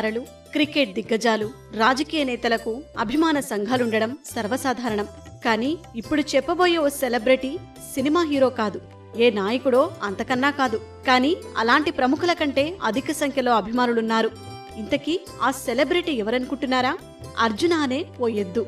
తారలు క్రికెట్ దిగ్గజాలు రాజకీయ నేతలకు అభిమాన సంఘాలుండడం సర్వసాధారణం కానీ ఇప్పుడు చెప్పబోయే ఓ సెలబ్రిటీ సినిమా హీరో కాదు ఏ నాయకుడో అంతకన్నా కాదు కానీ అలాంటి ప్రముఖుల కంటే అధిక సంఖ్యలో అభిమానులున్నారు ఇంతకీ ఆ సెలబ్రిటీ ఎవరనుకుంటున్నారా అర్జున అనే ఓ ఎద్దు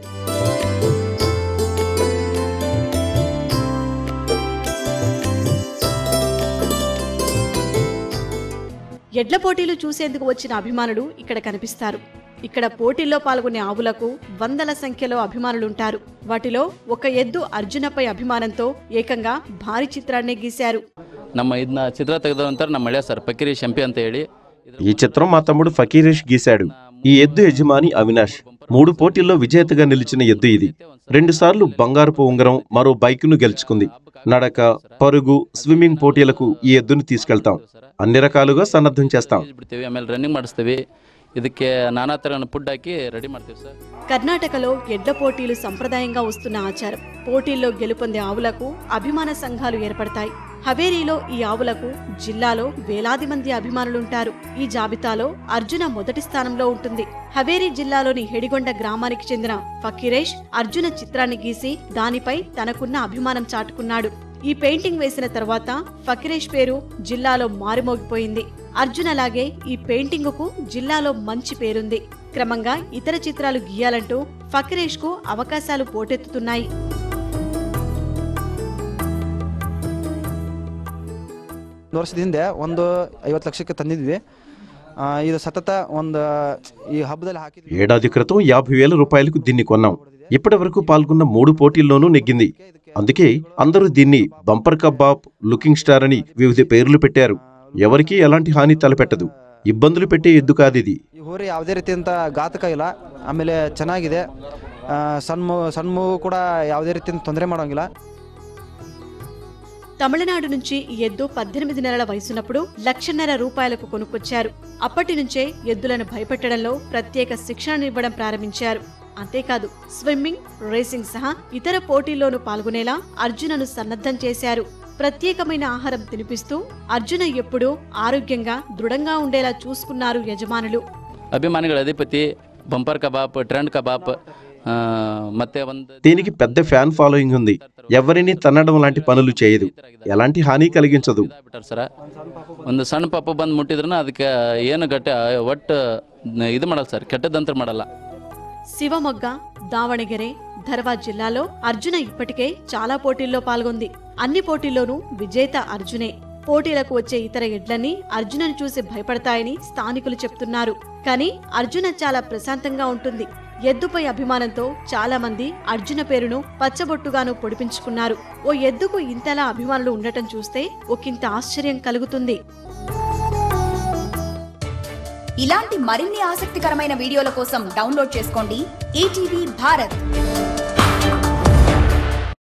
ఎడ్ల పోటీలు చూసేందుకు వచ్చిన అభిమానులు ఇక్కడ కనిపిస్తారు ఇక్కడ పోటీల్లో పాల్గొనే ఆవులకు వందల సంఖ్యలో అభిమానులుంటారు వాటిలో ఒక ఎద్దు అర్జునపై అభిమానంతో ఏకంగా భారీ చిత్రాన్నే గీశారు ನಮ್ಮ ಇದನ್ನ ಚಿತ್ರ ತೆಗೆದಂತಾರೆ ನಮ್ಮ ಹಳೆಯ ಸರ್ ಪಕ್ಕಿರಿ ಶಂಪಿ ಅಂತ ಹೇಳಿ ఈ చిత్రం మా తమ్ముడు ఫకీరేష్ గీశాడు ఈ ఎద్దు యజమాని అవినాష్ మూడు పోటీల్లో విజేతగా నిలిచిన ఎద్దు ఇది రెండుసార్లు బంగారపు ఉంగరం మరో బైక్ను గెలుచుకుంది నడక పరుగు స్విమ్మింగ్ పోటీలకు ఈ ఎద్దును తీసుకెళ్తాం అన్ని రకాలుగా సన్నద్ధం చేస్తాం ಬಿಡ್ತೀವಿ ಆಮೇಲೆ ರನ್ನಿಂಗ್ ಮಾಡಿಸ್ತೀವಿ ಇದಕ್ಕೆ ನಾನಾ ಥರ ಫುಡ್ ಹಾಕಿ ರೆಡಿ ಮಾಡ್ತೀವಿ ಸರ್ కర్ణాటకలో ఎడ్ల పోటీలు సంప్రదాయంగా వస్తున్న ఆచారం పోటీల్లో గెలుపొందే ఆవులకు అభిమాన సంఘాలు ఏర్పడతాయి హవేరీలో ఈ ఆవులకు జిల్లాలో వేలాది మంది అభిమానులుంటారు ఈ జాబితాలో అర్జున మొదటి స్థానంలో ఉంటుంది హవేరీ జిల్లాలోని హెడిగొండ గ్రామానికి చెందిన ఫకీరేష్ అర్జున చిత్రాన్ని గీసి దానిపై తనకున్న అభిమానం చాటుకున్నాడు ఈ పెయింటింగ్ వేసిన తర్వాత ఫకీరేష్ పేరు జిల్లాలో మారుమోగిపోయింది అర్జున్ అలాగే ఈ పెయింటింగుకు జిల్లాలో మంచి పేరుంది క్రమంగా ఇతర చిత్రాలు గీయాలంటూ ఫకీరేష్ కు అవకాశాలు పోటెత్తుతున్నాయి ಒಂದು ವರ್ಷದ ಹಿಂದೆ ಒಂದು ಐವತ್ತು ಲಕ್ಷಕ್ಕೆ ತಂದಿದ್ವಿ ಆ, ಇದು ಸತತ ಒಂದು ಈ ಹಬ್ಬದಲ್ಲಿ ಹಾಕಿದ್ವಿ ఏడాది క్రితం యాభై వేల రూపాయలకు దీన్ని కొన్నాం ఇప్పటి వరకు పాల్గొన్న మూడు పోటీల్లోనూ నెగ్గింది అందుకే అందరూ దీన్ని బంపర్ కబాబ్ లుకింగ్ స్టార్ అని వివిధ పేర్లు పెట్టారు ఎవరికీ ఎలాంటి హాని తలపెట్టదు ఇబ్బందులు పెట్టే ఎద్దు కాదిది ಈ ಹೋರಿ ಯಾವುದೇ ರೀತಿಯಂತ ಘಾತಕ ಇಲ್ಲ ಆಮೇಲೆ ಚೆನ್ನಾಗಿದೆ ಆ, ಸಣ್ಣ ಮಗು ಸಣ್ಣ ಮಗು ಕೂಡ ಯಾವುದೇ ರೀತಿಯಿಂದ ತೊಂದರೆ ಮಾಡೋಂಗಿಲ್ಲ తమిళనాడు నుంచి ఈ ఎద్దు పద్దెనిమిది నెలల వయసున్నప్పుడు లక్షన్నర రూపాయలకు కొనుక్కొచ్చారు అప్పటి నుంచే ఎద్దులను భయపెట్టడంలో ప్రత్యేక శిక్షణనివ్వడం ప్రారంభించారు అంతేకాదు స్విమ్మింగ్ రేసింగ్ సహా ఇతర పోటీల్లోనూ పాల్గొనేలా అర్జునను సన్నద్ధం చేశారు ప్రత్యేకమైన ఆహారం తినిపిస్తూ అర్జున ఎప్పుడూ ఆరోగ్యంగా దృఢంగా ఉండేలా చూసుకున్నారు యజమానులు ಅಭಿಮಾನಿಗಳ ಅಧಿಪತಿ ಬಂಪರ್ ಕಬಾಬ್ ಟ್ರೆಂಡ್ ಕಬಾಬ್ ಆ, ಮತ್ತೆ ಒಂದು దీనికి పెద్ద ఫ్యాన్ ఫాలోయింగ్ ఉంది ఎవరిని తన్నడం లాంటి పనులు చేయదు ఎలాంటి హాని కలిగించదు ಬಿಟ್ಟಾರ ಸರ ಒಂದು ಸಣ್ಣ ಪಾಪ ಬಂದು ಮುಟ್ಟಿದ್ರೂ ಅದಕ್ಕೆ ಏನು ಗಟ್ಟ ಒಟ್ಟು ಇದು ಮಾಡಲ್ಲ ಸರ್ ಕೆಟ್ಟದಂತ್ರ ಮಾಡಲ್ಲ శివమొగ్గ దావణಗೆರೆ ధర్వా జిల్లాలో అర్జున ఇప్పటికే చాలా పోటీల్లో పాల్గొంది అన్ని పోటీల్లోనూ విజేత అర్జునే పోటీలకు వచ్చే ఇతర ఎడ్లన్నీ అర్జునను చూసి భయపడతాయని స్థానికులు చెప్తున్నారు కానీ అర్జున చాలా ప్రశాంతంగా ఉంటుంది ఎద్దుపై అభిమానంతో చాలా మంది అర్జున పేరును పచ్చబొట్టుగాను పొడిపించుకున్నారు ఓ ఎద్దుకు ఇంతలా అభిమానులు ఉండటం చూస్తే ఒకంత ఆశ్చర్యం కలుగుతుంది ఇలాంటి మరిన్ని ఆసక్తికరమైన వీడియోల కోసం డౌన్లోడ్ చేసుకోండి ఈటీవీ భారత్